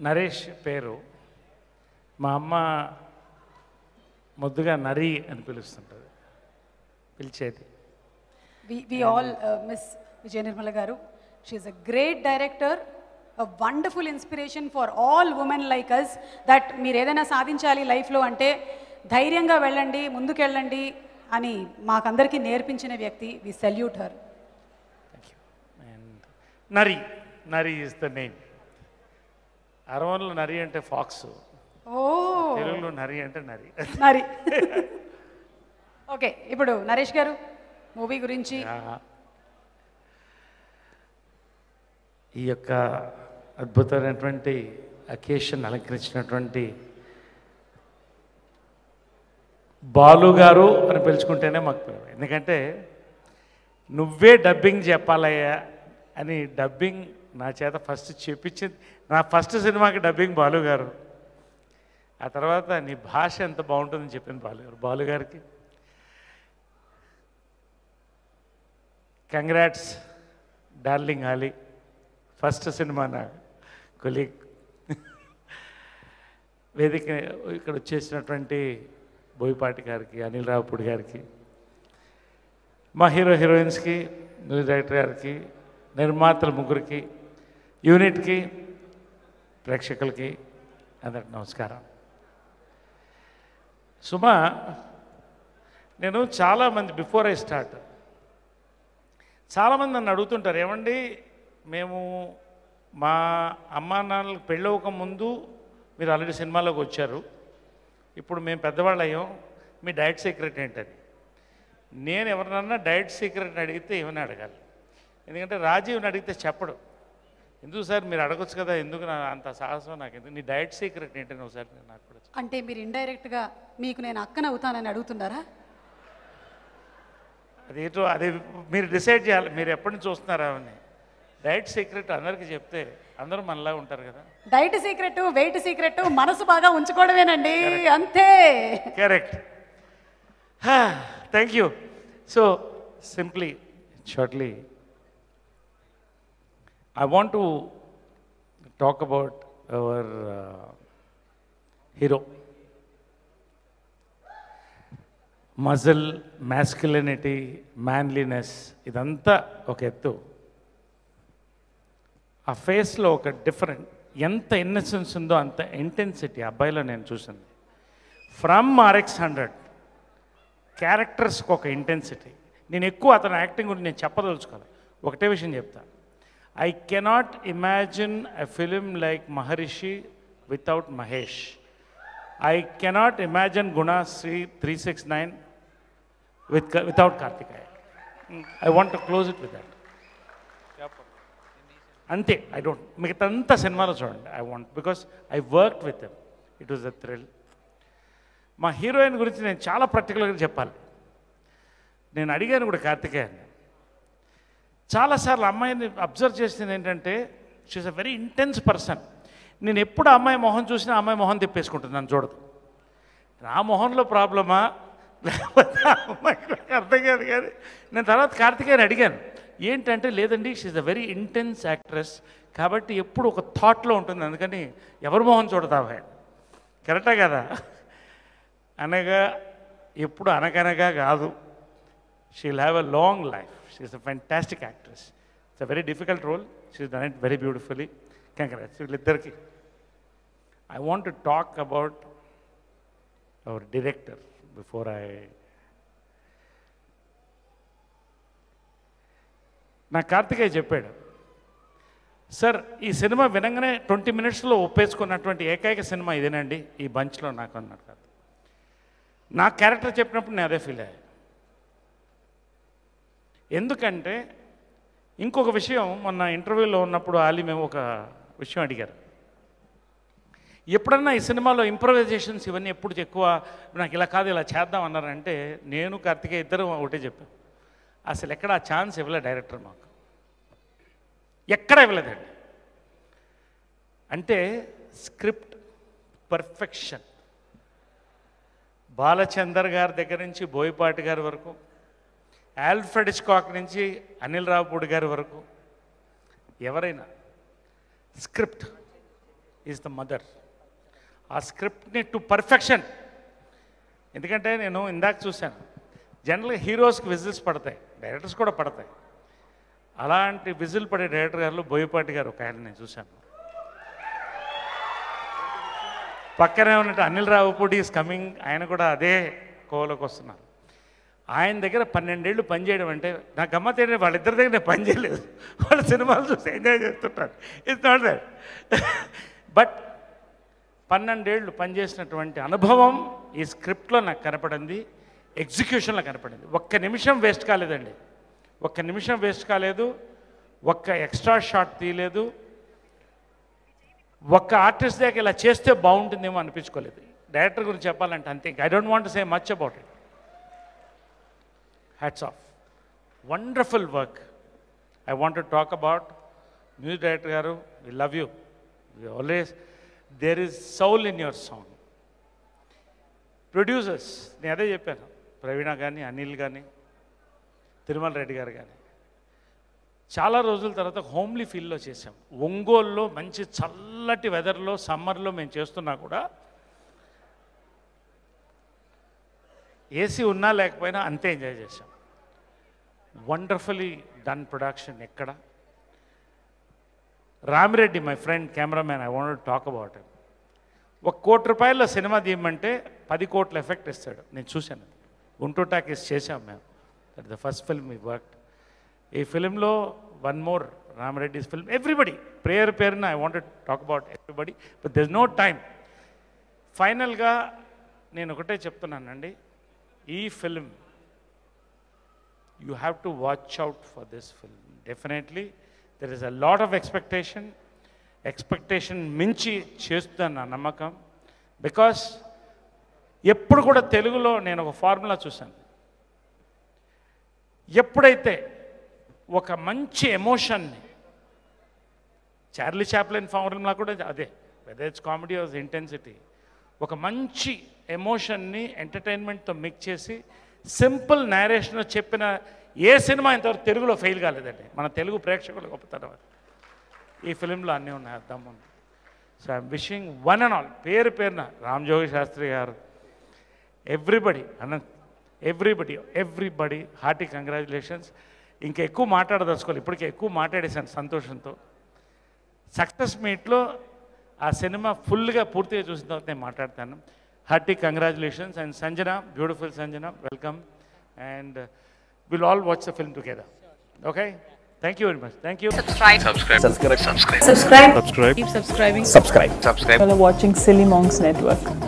నరేష్ పేరు మా అమ్మ ముద్దుగా నరి అని పిలుస్తుంటుంది పిలిచేది we, we all uh, miss Vijay Nirmala Garu. She is a great director, a wonderful inspiration for all women like us that మీరు ఏదైనా సాధించాలి లైఫ్లో అంటే ధైర్యంగా వెళ్ళండి ముందుకెళ్ళండి అని మాకందరికీ నేర్పించిన వ్యక్తి we salute her thank you and నరి నరి ఇస్ ద నేమ్ అరవన్లో నరి అంటే ఫాక్స్ ఓ తెలుగులో నరి అంటే నరి మరి ఓకే ఇప్పుడు నరేష్ గారు మూవీ గురించి ఈ యొక్క అద్భుతమైనటువంటి అకేషన్ అలంకరించినటువంటి బాలు గారు అని పిలుచుకుంటేనే మాకు ప్రేమ. ఎందుకంటే నువ్వే డబ్బింగ్ చెప్పాలయ్యా అని డబ్బింగ్ నా చేత ఫస్ట్ చెప్పించింది నా ఫస్ట్ సినిమాకి డబ్బింగ్ బాలు గారు ఆ తర్వాత నీ భాష ఎంత బాగుంటుందని చెప్పింది బాలు గారు బాలు గారికి congrats darling Ali first cinema నా కొలీగ్ వేదిక ఇక్కడ వచ్చేసినటువంటి బోయపాటి గారికి అనిల్ రావుపూడి గారికి మా హీరో హీరోయిన్స్కి మ్యూజిక్ డైరెక్టర్ గారికి నిర్మాతల ముగ్గురికి యూనిట్కి ప్రేక్షకులకి అందరికి నమస్కారం సుమా నేను చాలామంది బిఫోర్ ఐ స్టార్ట్ చాలామంది నన్ను అడుగుతుంటారు ఏమండి మేము మా అమ్మా నాన్నలకు పెళ్ళవక ముందు మీరు ఆల్రెడీ సినిమాలోకి వచ్చారు ఇప్పుడు మేము పెద్దవాళ్ళు అయ్యాం మీ డైట్ సీక్రెట్ ఏంటని నేను ఎవరినన్నా డైట్ సీక్రెట్ అడిగితే ఏమని అడగాలి ఎందుకంటే రాజీవ్ని అడిగితే చెప్పడు ఎందుకు సార్ మీరు అడగొచ్చు కదా ఎందుకు నా అంత సాహసం నాకు ఎందుకు నీ డైట్ సీక్రెట్ ఏంటని ఒకసారి నాకు కూడా చెప్పు. అంటే మీరు ఇండైరెక్ట్గా మీకు నేను అక్కన అవుతానని అడుగుతున్నారా అదేంటో అది మీరు డిసైడ్ చేయాలి మీరు ఎప్పటి నుంచి చూస్తున్నారా అని డైట్ సీక్రెట్ అందరికీ చెప్తే అందరూ మనలా ఉంటారు కదా డైట్ సీక్రెట్ వెయిట్ సీక్రెట్ మనసు బాగా ఉంచుకోవడమేనండి అంతే correct thank you so simply shortly I want to talk about our hero muscle masculinity manliness ఇదంతా ఒక ఎత్తు ఆ ఫేస్లో ఒక డిఫరెంట్ ఎంత ఇన్నసెన్స్ ఉందో అంత ఇంటెన్సిటీ అబ్బాయిలో నేను చూసింది ఫ్రమ్ ఆర్ఎక్స్ హండ్రెడ్ క్యారెక్టర్స్కి ఒక ఇంటెన్సిటీ నేను ఎక్కువ అతని యాక్టింగ్ గురించి నేను చెప్పదలుచుకోవాలి ఒకటే విషయం చెప్తా I cannot imagine a film like Maharshi without Mahesh I cannot imagine గుణశ్రీ three six nine with without Kartikeya I want to close it with that అంతే ఐ డోంట్ మిగతాంతా సినిమాలో చూడండి I want because I work with them it was a thrill మా heroine గురించి నేను చాలా పర్టికులర్గా చెప్పాలి నేను అడిగాను కూడా కార్తికేయన్ని చాలాసార్లు అమ్మాయిని అబ్జర్వ్ చేసింది ఏంటంటే she is a very intense person నేను ఎప్పుడు ఆ అమ్మాయి మొహం చూసినా ఆ అమ్మాయి మొహం తిప్పేసుకుంటుంది నన్ను చూడదు నా మొహంలో ప్రాబ్లమా లేకపోతే ఆ అమ్మాయికి నాకు అర్థం కాదు కానీ నేను తర్వాత కార్తికేయని అడిగాను ఏంటంటే లేదండి she is a very intense actress కాబట్టి ఎప్పుడు ఒక థాట్లో ఉంటుంది అందుకని ఎవరి మొహం చూడతావా కరెక్టా కదా అనగా ఎప్పుడు అనగనగా కాదు she'll have a long life she is a fantastic actress it's a very difficult role she is done it very beautifully congrats వీళ్ళిద్దరికి I want to talk about our director before I నా కార్తికేయ చెప్పాడు సార్ ఈ సినిమా వినంగానే twenty మినిట్స్లో ఒప్పేసుకున్నటువంటి ఏకైక cinema ఇదేనండి ఈ బంచ్లో నాకు అన్నాడు కాదు నా క్యారెక్టర్ చెప్పినప్పుడు నేను అదే ఫీల్ అయ్యా ఎందుకంటే ఇంకొక విషయం మొన్న ఇంటర్వ్యూలో ఉన్నప్పుడు ఆలి మేము ఒక విషయం అడిగారు ఎప్పుడన్నా ఈ సినిమాలో ఇంప్రవైజేషన్స్ ఇవన్నీ ఎప్పుడు ఎక్కువ నాకు ఇలా కాదు ఇలా చేద్దాం అన్నారంటే నేను కార్తికేయ ఇద్దరు ఒకటే చెప్పాం అసలు ఎక్కడ ఆ ఛాన్స్ ఇవ్వలే డైరెక్టర్ మాకు ఎక్కడ ఇవ్వలేదండి అంటే స్క్రిప్ట్ పర్ఫెక్షన్ బాలచందర్ గారి దగ్గర నుంచి బోయపాటి గారి వరకు ఆల్ఫ్రెడ్ స్కాక్ నుంచి అనిల్ రావుపూడి గారి వరకు ఎవరైనా స్క్రిప్ట్ ఈజ్ ద మదర్ ఆ స్క్రిప్ట్ని టు పర్ఫెక్షన్ ఎందుకంటే నేను ఇందాక చూశాను జనరల్గా హీరోస్కి విజిల్స్ పడతాయి డైరెక్టర్స్ కూడా పడతాయి అలాంటి విజిల్ పడే డైరెక్టర్ గారు బోయపాటి గారు ఒక ఆయన నేను చూశాను పక్కనే ఉన్నట్టు అనిల్ రావుపూడి ఈస్ కమింగ్ ఆయన కూడా అదే కోవలోకి వస్తున్నారు ఆయన దగ్గర పన్నెండేళ్ళు పనిచేయడం అంటే నా గమ్మత్ ఏంటంటే వాళ్ళిద్దరి దగ్గర నేను పని చేయలేదు వాళ్ళ సినిమాలు చూసి ఎంజాయ్ చేస్తుంటారు ఇట్స్ నాట్ దట్ బట్ పన్నెండేళ్ళు పనిచేసినటువంటి అనుభవం ఈ స్క్రిప్ట్లో నాకు కనపడింది ఎగ్జిక్యూషన్లో కనపడింది ఒక్క నిమిషం వేస్ట్ కాలేదండి ఒక్క నిమిషం వేస్ట్ కాలేదు ఒక్క ఎక్స్ట్రా షాట్ తీయలేదు ఒక్క ఆర్టిస్ట్ దగ్గర ఇలా చేస్తే బాగుంటుందేమో అనిపించుకోలేదు డైరెక్టర్ గురించి చెప్పాలంటే అంతే I don't want say much about it hats off wonderful work I want to talk about music director గారు we love you we always there is soul in your song producers నేను అదే చెప్పాను ప్రవీణ కానీ అనిల్ కానీ తిరుమల రెడ్డి గారు కానీ చాలా రోజుల తర్వాత హోమ్లీ ఫీల్లో చేసాం ఒంగోలులో మంచి చల్లటి వెదర్లో సమ్మర్లో మేము చేస్తున్నా కూడా ఏసీ ఉన్నా లేకపోయినా అంతే ఎంజాయ్ చేశాం వండర్ఫుల్లీ డన్ ప్రొడక్షన్ ఎక్కడ Ramireddy my friend cameraman I want talk about ఒక కోటి రూపాయల సినిమా తీయమంటే పది కోట్ల ఎఫెక్ట్ ఇస్తాడు నేను చూశాను గుంటూరు టాకీస్ చేశాం మేము దట్ ద ఫస్ట్ ఫిల్మ్ ఈ వర్క్ ఈ ఫిలింలో one more Ramareddy's film everybody prayer పేరున I want talk about everybody but there no time ఫైనల్గా నేను ఒకటే చెప్తున్నానండి ఈ film you have to watch out for this film definitely there is a lot of expectation expectation మించి చేస్తుందని నా నమ్మకం బికాస్ ఎప్పుడు కూడా తెలుగులో నేను ఒక ఫార్ములా చూశాను ఎప్పుడైతే ఒక మంచి ఎమోషన్ని చార్లీ చాప్లిన్ ఫార్ములా కూడా అదే whether it's comedy of intensity ఒక మంచి ఎమోషన్ని ఎంటర్టైన్మెంట్తో మిక్స్ చేసి సింపుల్ నేరేషన్ చెప్పిన ఏ సినిమా ఇంతవరకు తెలుగులో ఫెయిల్ కాలేదండి మన తెలుగు ప్రేక్షకులు గొప్పతనం అది ఈ ఫిలింలో అన్నీ ఉన్నాయి అర్థం ఉంది so I'm wishing one and all పేరు పేరున Ram Jogi Shastri garu everybody Anant everybody everybody hearty congratulations ఇంకా ఎక్కువ మాట్లాడదలుచుకోవాలి ఇప్పటికే ఎక్కువ మాట్లాడేశాను సంతోషంతో సక్సెస్ మీట్లో ఆ సినిమా ఫుల్గా పూర్తిగా చూసిన తర్వాత నేను మాట్లాడతాను hearty congratulations and Sanjana beautiful Sanjana welcome and will all watch the film together okay thank you very much thank you subscribe subscribe subscribe subscribe subscribe subscribe keep subscribing subscribe subscribe while watching silly monks network